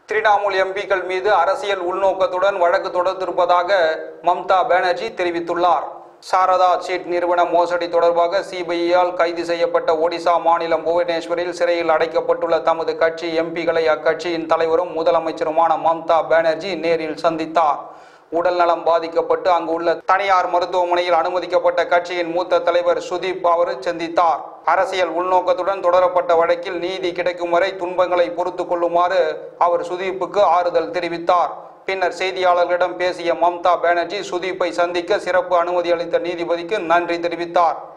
திரிணாமுல் எம்பிக்கள் மீது அரசியல் உள்நோக்கத்துடன் வழக்கு தொடர்ந்திருப்பதாக மம்தா பானர்ஜி தெரிவித்துள்ளார் சாரதா சீட் நிறுவன மோசடி தொடர்பாக சிபிஐயால் கைது செய்யப்பட்ட ஒடிசா மாநிலம் புவனேஸ்வரில் சிறையில் அடைக்கப்பட்டுள்ள தமது கட்சி எம்பிகளை அக்கட்சியின் தலைவரும் முதலமைச்சருமான மம்தா பானர்ஜி நேரில் சந்தித்தார் உடல்நலம் பாதிக்கப்பட்டு அங்கு உள்ள தனியார் மருத்துவமனையில் அனுமதிக்கப்பட்ட கட்சியின் மூத்த தலைவர் சுதீப் அவர் சந்தித்தார் அரசியல் உள்நோக்கத்துடன் தொடரப்பட்ட வழக்கில் நீதி கிடைக்கும் வரை துன்பங்களை பொறுத்து கொள்ளுமாறு அவர் சுதீப்புக்கு ஆறுதல் தெரிவித்தார் பின்னர் செய்தியாளர்களிடம் பேசிய மம்தா பானர்ஜி சுதீப்பை சந்திக்க சிறப்பு அனுமதி அளித்த நீதிபதிக்கு நன்றி தெரிவித்தார்